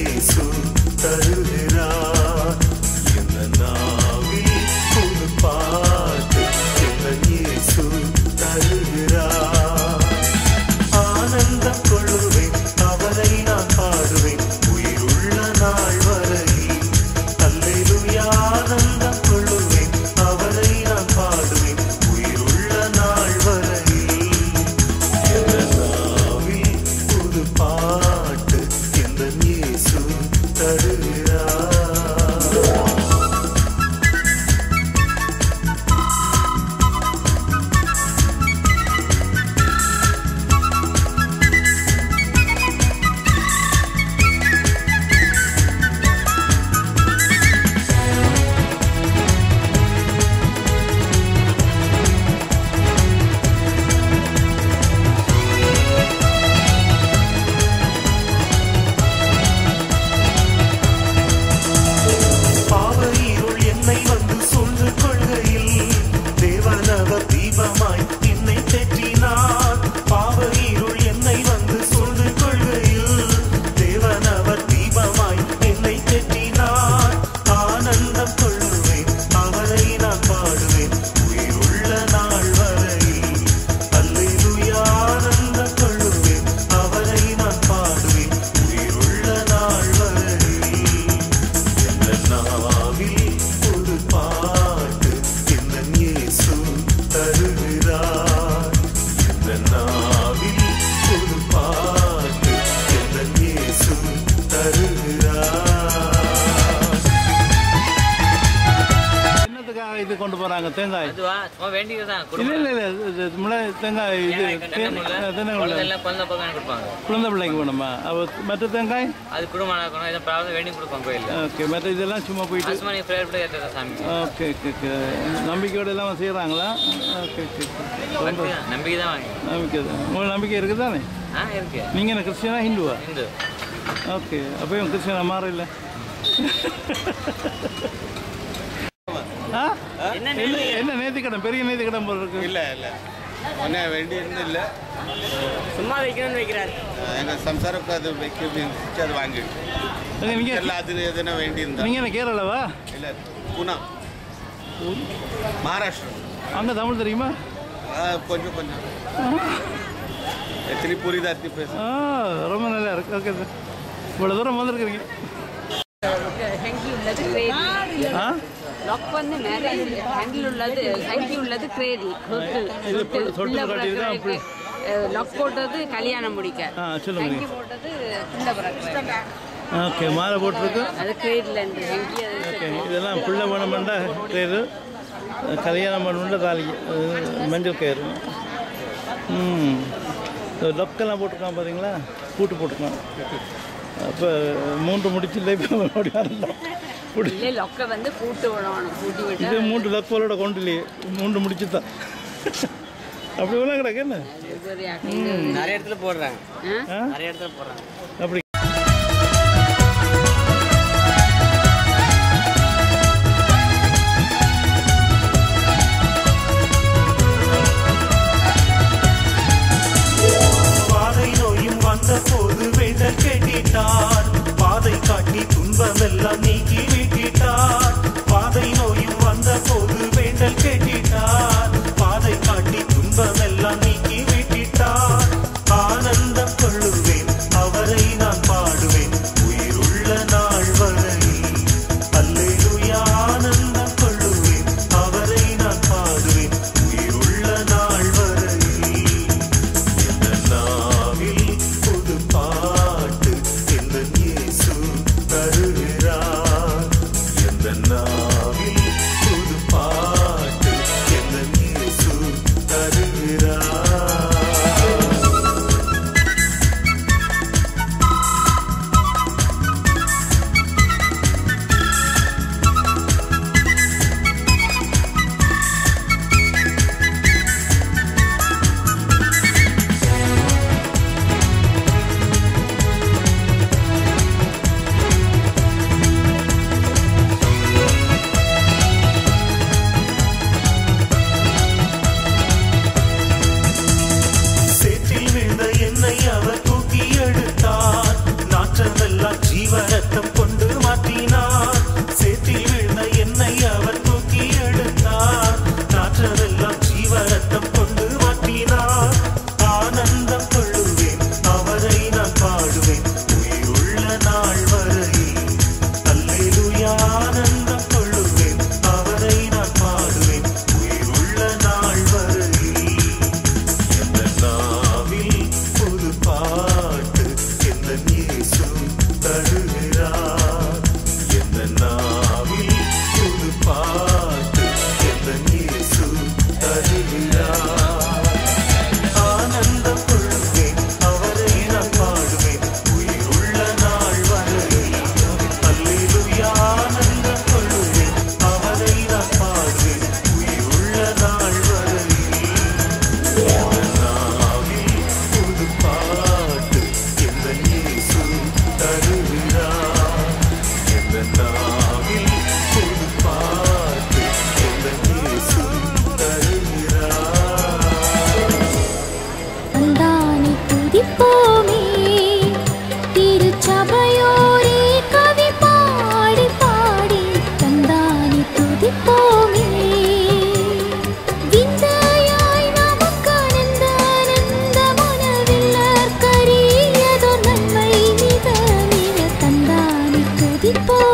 இயேசு தருகிறார் இந்த நாவில் புது பாட்டு இந்த இயேசு தருகிறார் ஆனந்தம் கொள்ளுவேன் அவரை நான் பாடுவேன் உயிருள்ள நாள் வரையில் அல்லேலூயா ஆனந்தம் கொள்ளுவேன் அவரை நான் பாடுவேன் உயிருள்ள நாள் வரையில் எந்த நாவில் புது பாட்டு எந்த இயேசு தருகிறார் பாவ இருள் என்னை வந்து சூழ்ந்து கொள்கையில் தேவனவர் தீபமாய் என்னை தேற்றினார் பாவ இருள் என்னை வந்து சூழ்ந்து கொள்கையில் தேவனவர் தீபமாய் என்னை தேற்றினார் ஆனந்தம் கொள்ளுவேன் அவரை நான் பாடுவேன் உயிருள்ள நாள் வரையில் அல்லேலூயா ஆனந்தம் கொள்ளுவேன் அவரை நான் பாடுவேன் உயிருள்ள நாள் வரையில் எந்த நாவில் புது பாட்டு எந்த இயேசு தருகிறார் எந்த நாவில் புது பாட்டு எந்த இயேசு தருகிறார் என்னத்துக்காக இது கொண்டு போறாங்க தேங்காய் அதுவா சும்மா வேண்டியதுதான் இல்ல குடும்பம் இல்ல இல்ல இது முளை தேங்காய் இது தென்னங்குள்ள எல்லாம் குழந்தை பக்கம் கொடுப்பாங்க குழந்தை பிள்ளைக்கு வேணுமா அப்போ மற்ற தேங்காய் அது குடும்பம் நடக்கணும் இதை ப்ராப்ளம் வேண்டி கொடுப்பாங்க கோயில்ல ஓகே மற்ற இதெல்லாம் சும்மா போயிட்டு சும்மா நீ ப்ரேயர் பண்ணி ஏற்றுற சாமி ஓகே ஓகே ஓகே நம்பிக்கையோட எல்லாம் செய்கிறாங்களா ஓகே ஓகே ஓகே ரொம்ப நம்பிக்கை தான் வாங்கி நம்பிக்கை தான் உங்களுக்கு நம்பிக்கை இருக்குதானே ஆ இருக்கு நீங்கள் என்ன கிறிஸ்டியனா ஹிந்துவா இந்து ஓகே அப்பயும் கிறிஸ்டியனா மாறல ஆ என்ன இல்ல, என்ன நேத்திக்கடன் பெரிய நேத்திக்கடன் போல இருக்கு இல்லை இல்லை ஒன்றும் வேண்டியிருந்தில்ல சும்மா வைக்கணும்னு வைக்கிறாரு எங்கள் சம்சாரக்கு அது வைக்க இருந்துச்சு அது வாங்கிடுச்சு எங்க நீங்க எல்லாம் அது எதுனா வேண்டியிருந்தா நீங்க என்ன கேரளாவா இல்லை பூனா மகாராஷ்டிரா அங்க தமிழ் தெரியுமா ஆ, கொஞ்சம் கொஞ்சம் திரிபுரி தாத்தி பேச ஆ ரொம்ப நல்லா இருக்கு ஓகே சார் இவ்வளோ தூரம் வந்திருக்கிறீங்க ஹேண்டில் உள்ளது கிரேடில் ஆ லாக் வந்து மேரேஜ் ஹேண்டில் உள்ளது ஹேண்டில் உள்ளது கிரேடில் இது புல்- தொட்டில் கட்டியிருக்கா, லாக் போட்டது கல்யாணம் முடிக்க ஆ சொல்லுங்க ஹேங்கி போட்டது பிள்ளை பிறக்க ஓகே மாலை போட்டிருக்கு அது கிரேடில் இருந்து ஹேங்கி அது ஓகே இதெல்லாம் பிள்ளை வேணுமெண்டா கயிறு கல்யாணம் பண்ணுண்ட தாலி அது மஞ்சள் கயிறு ம் இந்த லொக்கெல்லாம் போட்டிருக்கான் பார்த்தீங்களா பூட்டு போட்டிருக்கான் அப்போ மூன்று முடிச்சில்லை இப்போ ஓடி வரலாம் புடி இல்லை லொக்கை வந்து பூட்டு விடணும் பூட்டி இது விட்டு மூன்று லக்கோலோட கொண்டு இல்லையே மூன்று முடிச்சு தான் அப்படி ஒன்றும் கிடக்கு என்ன நிறைய இடத்துல போடுறாங்க ஆ நிறைய இடத்துல போடுறாங்க அப்படி பாதை நோயும் வந்த போது வேண்டல் கேட்டிட்டார் பாதை காட்டி துன்பமெல்லாம் நீக்கி விட்டிட்டார் பாதை நோயும் வந்த போது வேண்டல் கேட்டிட்டார் பாதை காட்டி துன்பமெல்லாம் நீக்கி விட்டிட்டார் ஆனந்தம் கொள்ளுவேன் அவரை நான் பாடுவேன் உயிருள்ள நாள் வரை அல்லேலூயா ஆனந்தம் கொள்ளுவேன் அவரை நான் பாடுவேன் உயிருள்ள நாள் வரை எந்த நாவில் புது பாட்டு எந்த இயேசு தருகிறார் ஜீவரத்தம் கொண்டு மாற்றினார் சேத்தில் விழுந்த என்னை அவர் தூக்கி எடுத்தார் நாற்றதெல்லாம் ஜீவரத்தம் கொண்டு மாற்றினார் ஆனந்தம் கொள்ளுவேன் அவரை நான் பாடுவேன் உயிருள்ள நாள் வரையில் அல்லேலூயா ஆனந்தம் கொள்ளுவேன் அவரை நான் பாடுவேன் உயிருள்ள நாள் வரையில் எந்த நாவில் புது பாட்டு எந்த இயேசு தருகிறார் எந்த நாவில் புது பாட்டு எந்த இயேசு தருகிறார் ஆனந்தம் கொள்வேன் அவரை நான் பாடுவேன் உயிருள்ள நாள் வரையில் அல்லேலூயா ஆனந்தம் கொள்வேன் அவரை நான் பாடுவேன் உயிருள்ள நாள் வரையில் நாவில் புது பாட்டு எந்த இயேசு தருகிறார் எந்த நாவில் புது பாட்டு எந்த இயேசு தருகிறார் அந்தானை துதிப்போமே திருச்சபையோரே கவி பாடி பாடி தந்தானை துதிப்போமே விந்தையாய் நமக்கு அனந்த அனந்த மனவில்லர் கரியதொரு நன்மை மிக மிக தந்தானை துதிப்போமே